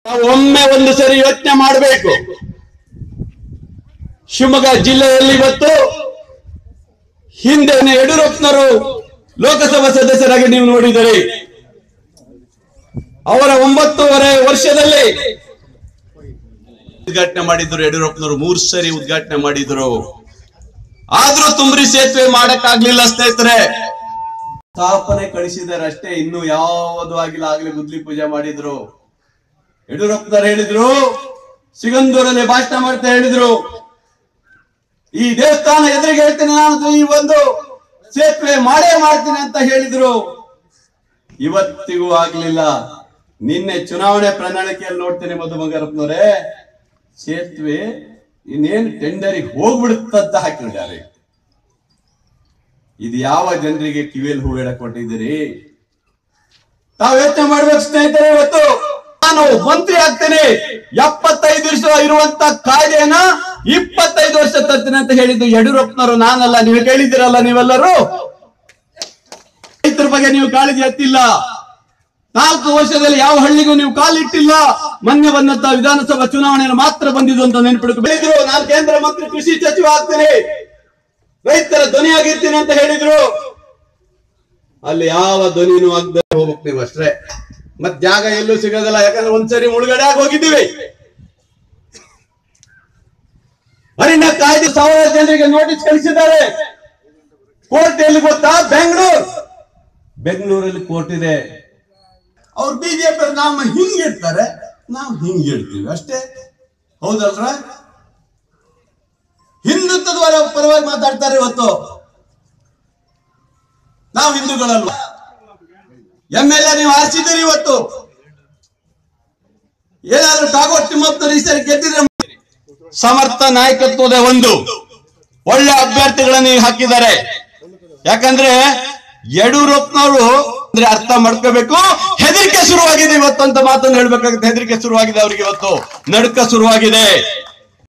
ನಾವು ಒಮ್ಮೆ ಒಂದು ಸರಿ ಯೋಚನೆ ಮಾಡಬೇಕು ಶಿವಮೊಗ್ಗ ಜಿಲ್ಲೆಯಲ್ಲಿ ಇವತ್ತು ಹಿಂದೆ ಯಡಿಯೂರಪ್ಪನವರು ಲೋಕಸಭಾ ಸದಸ್ಯರಾಗಿ ನೀವು ನೋಡಿದರೆ ಅವರ ಒಂಬತ್ತೂವರೆ ವರ್ಷದಲ್ಲಿ ಉದ್ಘಾಟನೆ ಮಾಡಿದ್ರು ಯಡಿಯೂರಪ್ಪನವರು ಮೂರು ಸರಿ ಉದ್ಘಾಟನೆ ಮಾಡಿದ್ರು ಆದ್ರೂ ತುಂಬ್ರಿ ಸೇತುವೆ ಮಾಡಕ್ಕಾಗ್ಲಿಲ್ಲ ಸ್ನೇಹಿತರೆ ಸ್ಥಾಪನೆ ಕಳಿಸಿದ್ದಾರೆ ಅಷ್ಟೇ ಇನ್ನು ಯಾವುದು ಆಗಿಲ್ಲ ಆಗ್ಲೇ ಗುದ್ಲಿ ಪೂಜೆ ಮಾಡಿದ್ರು ಯಡಿಯೂರಪ್ಪನವರು ಹೇಳಿದ್ರು ಸಿಗಂದೂರಲ್ಲಿ ಭಾಷಣ ಮಾಡ್ತಾ ಹೇಳಿದ್ರು ಈ ದೇವಸ್ಥಾನ ಎದುರಿಗೆ ಹೇಳ್ತೀನಿ ನಾನು ಈ ಒಂದು ಸೇತುವೆ ಮಾಡೇ ಮಾಡ್ತೀನಿ ಅಂತ ಹೇಳಿದ್ರು ಇವತ್ತಿಗೂ ಆಗ್ಲಿಲ್ಲ ನಿನ್ನೆ ಚುನಾವಣೆ ಪ್ರಣಾಳಿಕೆಯಲ್ಲಿ ನೋಡ್ತೇನೆ ಮಧು ಬಂಗಾರಪ್ಪನವರೇ ಸೇತುವೆ ಇನ್ನೇನು ಟೆಂಡರಿಗೆ ಹೋಗ್ಬಿಡುತ್ತಂತ ಹಾಕಿದ್ದಾರೆ ಇದು ಯಾವ ಜನರಿಗೆ ಕಿವಿಯಲ್ಲಿ ಹೂ ಹೇಳಕ್ ಕೊಟ್ಟಿದ್ದೀರಿ ತಾವ್ ಯೋಚನೆ ಮಾಡ್ಬೇಕು ಸ್ನೇಹಿತರೆ ಇವತ್ತು ನಾನು ಮಂತ್ರಿ ಆಗ್ತೇನೆ ಎಪ್ಪತ್ತೈದು ವರ್ಷ ಇರುವಂತ ಕಾಯ್ದೆಯನ್ನ ಇಪ್ಪತ್ತೈದು ವರ್ಷ ತರ್ತೇನೆ ಅಂತ ಹೇಳಿದ್ದು ಯಡಿಯೂರಪ್ಪನವರು ನಾನಲ್ಲ ನೀವು ಕೇಳಿದ್ದೀರಲ್ಲ ನೀವೆಲ್ಲರೂ ರೈತರ ಬಗ್ಗೆ ನೀವು ಕಾಳಜಿ ಎತ್ತಿಲ್ಲ ನಾಲ್ಕು ವರ್ಷದಲ್ಲಿ ಯಾವ ಹಳ್ಳಿಗೂ ನೀವು ಕಾಲಿಟ್ಟಿಲ್ಲ ಮೊನ್ನೆ ಬಂದಂತ ವಿಧಾನಸಭಾ ಚುನಾವಣೆಯನ್ನು ಮಾತ್ರ ಬಂದಿದ್ದು ಅಂತ ನೆನಪಿಡ್ಕೊ ಹೇಳಿದ್ರು ನಾನು ಕೇಂದ್ರ ಮಂತ್ರಿ ಕೃಷಿ ಸಚಿವ ಆಗ್ತೇನೆ ರೈತರ ಧ್ವನಿಯಾಗಿರ್ತೀನಿ ಅಂತ ಹೇಳಿದ್ರು ಅಲ್ಲಿ ಯಾವ ಧ್ವನಿನೂ ಆಗದೆ ಹೋಗ್ಬೇಕು ನೀವು ಅಷ್ಟೇ ಮತ್ ಜಾಗ ಎಲ್ಲೂ ಸಿಗೋದಿಲ್ಲ ಯಾಕಂದ್ರೆ ಒಂದ್ಸರಿ ಮುಳುಗಡೆ ಆಗಿ ಹೋಗಿದ್ದೀವಿ ಅರಣ್ಯ ಕಾಯ್ದೆ ಸಾವಿರ ಜನರಿಗೆ ನೋಟಿಸ್ ಕಳಿಸಿದ್ದಾರೆ ಕೋರ್ಟ್ ಎಲ್ಲಿ ಗೊತ್ತಾ ಬೆಂಗಳೂರು ಬೆಂಗಳೂರಲ್ಲಿ ಕೋರ್ಟ್ ಇದೆ ಅವ್ರು ಬಿಜೆಪಿ ನಾವು ಹಿಂಗಿಡ್ತಾರೆ ನಾವು ಹಿಂಗಿಡ್ತೀವಿ ಅಷ್ಟೇ ಹೌದಲ್ರ ಹಿಂದುತ್ವದ ಪರ- ಪರವಾಗಿ ಮಾತಾಡ್ತಾರೆ ಇವತ್ತು ನಾವು ಹಿಂದೂಗಳಲ್ವ ಎಂ ಎಲ್ ಎ ನೀವು ಆರಿಸಿದ್ದೀರಿ ಇವತ್ತು ಏನಾದ್ರೂ ಕಾಗೋಟ್ ತಿಮ್ಮಪ್ಪನವರು ಈ ಸರಿ ಗೆದ್ದಿದ್ರೆ ಸಮರ್ಥ ನಾಯಕತ್ವದ ಒಂದು ಒಳ್ಳೆ ಅಭ್ಯರ್ಥಿಗಳನ್ನ ಈಗ ಹಾಕಿದ್ದಾರೆ ಯಾಕಂದ್ರೆ ಯಡಿಯೂರಪ್ಪನವರು ಅಂದ್ರೆ ಅರ್ಥ ಮಾಡ್ಕೋಬೇಕು ಹೆದರಿಕೆ ಶುರುವಾಗಿದೆ ಇವತ್ತು ಅಂತ ಮಾತನ್ನು ಹೇಳ್ಬೇಕಾಗುತ್ತೆ ಹೆದರಿಕೆ ಶುರುವಾಗಿದೆ ಅವರಿಗೆ ಇವತ್ತು ನಡುಕ ಶುರುವಾಗಿದೆ